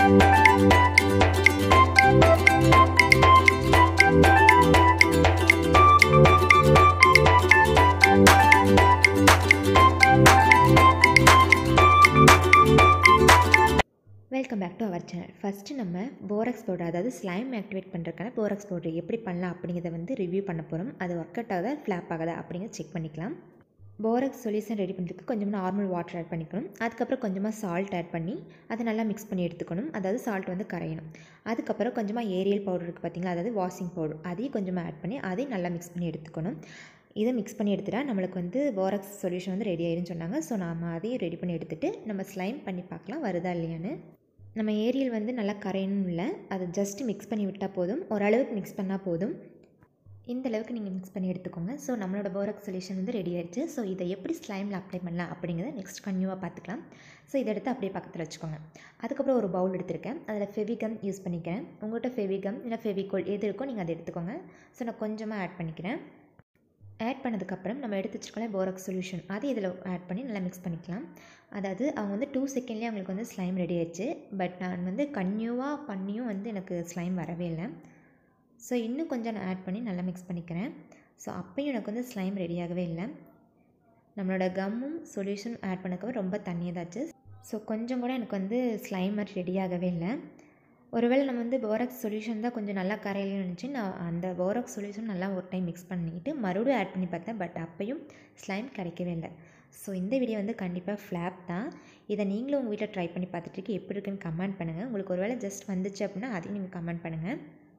welcome back to our channel first நம்ம borax powder அதாவது slime activate பண்ணுறதுக்கான borax powder எப்படி பண்ணலாம் அப்படிங்கிறத வந்து ரிவ்யூ பண்ண போகிறோம் அது ஒர்க் அவுட் ஆகுதா ஃப்ளாப் ஆகுதா அப்படிங்கிறத செக் பண்ணிக்கலாம் போரக்ஸ் சொல்யூஷன் ரெடி பண்ணுறதுக்கு கொஞ்சமாக நார்மல் வாட்டர் ஆட் பண்ணிக்கணும் அதுக்கப்புறம் கொஞ்சமாக சால்ட் ஆட் பண்ணி அதை நல்லா மிக்ஸ் பண்ணி எடுத்துக்கணும் அதாவது சால்ட் வந்து கரையணும் அதுக்கப்புறம் கொஞ்சமாக ஏரியல் பவுடர் இருக்குது பார்த்தீங்களா அதாவது வாஷிங் பவுடர் அதையும் கொஞ்சமாக ஆட் பண்ணி அதையும் நல்லா மிக்ஸ் பண்ணி எடுத்துக்கணும் இதை மிக்ஸ் பண்ணி எடுத்துட்டா நம்மளுக்கு வந்து போரக்ஸ் சொல்யூஷன் வந்து ரெடி ஆயிருன்னு சொன்னாங்க ஸோ நாம் அதையும் ரெடி பண்ணி எடுத்துகிட்டு நம்ம ஸ்லைம் பண்ணி பார்க்கலாம் வருதா இல்லையான்னு நம்ம ஏரியல் வந்து நல்லா கரையணும் இல்லை அதை ஜஸ்ட் மிக்ஸ் பண்ணி விட்டால் போதும் ஓரளவுக்கு மிக்ஸ் பண்ணால் போதும் இந்த அளவுக்கு நீங்கள் மிக்ஸ் பண்ணி எடுத்துக்கோங்க ஸோ நம்மளோட போரக் சொல்யூஷன் வந்து ரெடி ஆயிடுச்சு ஸோ இதை எப்படி ஸ்லைமில் அப்ளை பண்ணலாம் அப்படிங்கிறத நெக்ஸ்ட் கன்யூவாக பார்த்துக்கலாம் ஸோ இதை எடுத்து அப்படியே பக்கத்தில் வச்சுக்கோங்க அதுக்கப்புறம் ஒரு பவுல் எடுத்திருக்கேன் அதில் ஃபெவிகம் யூஸ் பண்ணிக்கிறேன் உங்கள்கிட்ட ஃபெவிகம் இல்லை ஃபெவிகோல் எது இருக்கோ நீங்கள் அதை எடுத்துக்கோங்க ஸோ நான் கொஞ்சமாக ஆட் பண்ணிக்கிறேன் ஆட் பண்ணதுக்கப்புறம் நம்ம எடுத்து வச்சுருக்கோம் போரக் சொல்யூஷன் அது இதில் ஆட் பண்ணி நல்லா மிக்ஸ் பண்ணிக்கலாம் அதாவது அவங்க வந்து டூ செகண்ட்லேயே அவங்களுக்கு வந்து ஸ்லைம் ரெடி ஆயிடுச்சு பட் நான் வந்து கன்யூவாக பண்ணியும் வந்து எனக்கு ஸ்லைம் வரவே இல்லை ஸோ இன்னும் கொஞ்சம் நான் ஆட் பண்ணி நல்லா மிக்ஸ் பண்ணிக்கிறேன் ஸோ அப்பையும் எனக்கு வந்து ஸ்லைம் ரெடியாகவே இல்லை நம்மளோட கம்மும் சொல்யூஷன் ஆட் பண்ணக்கவே ரொம்ப தண்ணியதாச்சு ஸோ கொஞ்சம் கூட எனக்கு வந்து ஸ்லைம் மாதிரி ரெடியாகவே இல்லை ஒருவேளை நம்ம வந்து போராக்ஸ் சொல்யூஷன் தான் கொஞ்சம் நல்லா கரையிலன்னு நினச்சி நான் அந்த போராக்ஸ் சொல்யூஷன் நல்லா ஒரு டைம் மிக்ஸ் பண்ணிவிட்டு மறுபடியும் ஆட் பண்ணி பார்த்தேன் பட் அப்பையும் ஸ்லைம் கிடைக்கவே இல்லை ஸோ இந்த வீடியோ வந்து கண்டிப்பாக ஃப்ளாப் தான் இதை நீங்களும் உங்கள் வீட்டில் ட்ரை பண்ணி பார்த்துட்டு எப்படி இருக்குன்னு கமெண்ட் பண்ணுங்கள் உங்களுக்கு ஒருவேளை ஜஸ்ட் வந்துச்சு அப்படின்னா அதையும் நீங்கள் கமெண்ட் பண்ணுங்கள்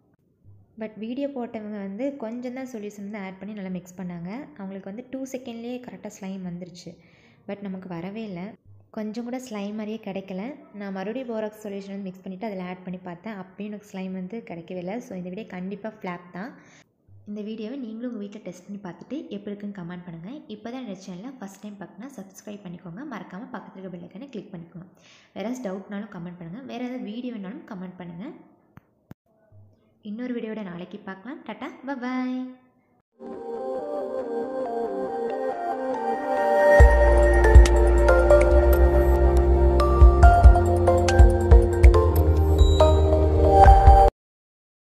பட் வீடியோ போட்டவங்க வந்து கொஞ்சம் தான் சொல்யூஷன் வந்து ஆட் பண்ணி நல்லா மிக்ஸ் பண்ணாங்க அவங்களுக்கு வந்து டூ செகண்ட்லேயே கரெக்டாக ஸ்லைம் வந்துருச்சு பட் நமக்கு வரவே இல்லை கொஞ்சம் கூட ஸ்லைம் மாதிரியே கிடைக்கல நான் மறுபடியும் போராக்ஸ் சொல்யூஷன் வந்து மிக்ஸ் பண்ணிவிட்டு அதில் ஆட் பண்ணி பார்த்தேன் அப்பயும் எனக்கு ஸ்லைம் வந்து கிடைக்கவே இல்லை ஸோ இந்த வீடியோ கண்டிப்பாக ஃப்ளாப் தான் இந்த வீடியோவை நீங்களும் உங்கள் வீட்டில் டெஸ்ட் பண்ணி பார்த்துட்டு எப்படி இருக்குன்னு கமெண்ட் பண்ணுங்கள் இப்போ தான் இந்த சேனலில் ஃபஸ்ட் டைம் பார்க்கணும்னா சப்ஸ்கிரைப் பண்ணிக்கோங்க மறக்காமல் பக்கத்தில் இருக்க பெல்லைக்கான கிளிக் பண்ணிக்கோங்க வேறு ஏதாவது டவுட்னாலும் கமெண்ட் பண்ணுங்கள் வேறு ஏதாவது வீடியோ வேணாலும் கமெண்ட் பண்ணுங்கள் இன்னொரு வீடியோட நாளைக்கு பார்க்கலாம் டாட்டா பாய்